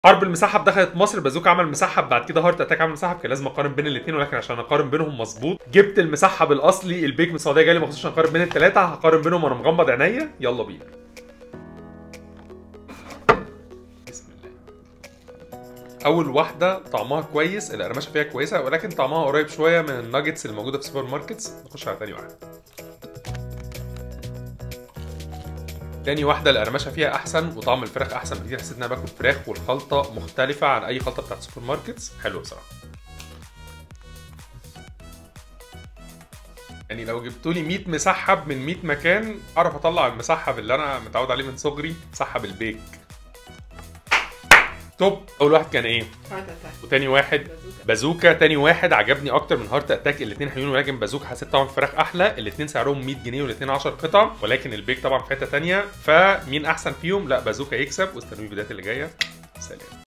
حرب المسحب دخلت مصر بازوكا عمل مسحب بعد كده هارت اتاك عمل مسحب كان لازم اقارن بين الاثنين ولكن عشان اقارن بينهم مظبوط جبت المسحب الاصلي البيك من السعوديه جالي مخصوص عشان اقارن بين الثلاثه هقارن بينهم وانا مغمض عينيا يلا بينا بسم الله اول واحده طعمها كويس القرمشه فيها كويسه ولكن طعمها قريب شويه من الناجتس اللي موجوده في السوبر ماركتس نخش على تاني واحده تاني واحدة القرمشة فيها أحسن وطعم الفراخ أحسن بكتير حسيت إن أنا باكل فراخ والخلطة مختلفة عن أي خلطة بتاعت السوبر ماركتس حلو بصراحة. يعني لو جبتوا لي 100 مسحب من 100 مكان أعرف أطلع المسحب اللي أنا متعود عليه من صغري مسحب البيك. توب أول واحد كان إيه؟ هارت اتاك وتاني واحد بازوكا بازوكا تاني واحد عجبني اكتر من هارت اتاك الاثنين حلوين ولكن بازوكا حسيت طبعا الفراخ احلى الاثنين سعرهم 100 جنيه والاثنين 10 قطع ولكن البيك طبعا في حته تانية فمين احسن فيهم لا بازوكا يكسب واستنوني الفيديوهات اللي جايه سلام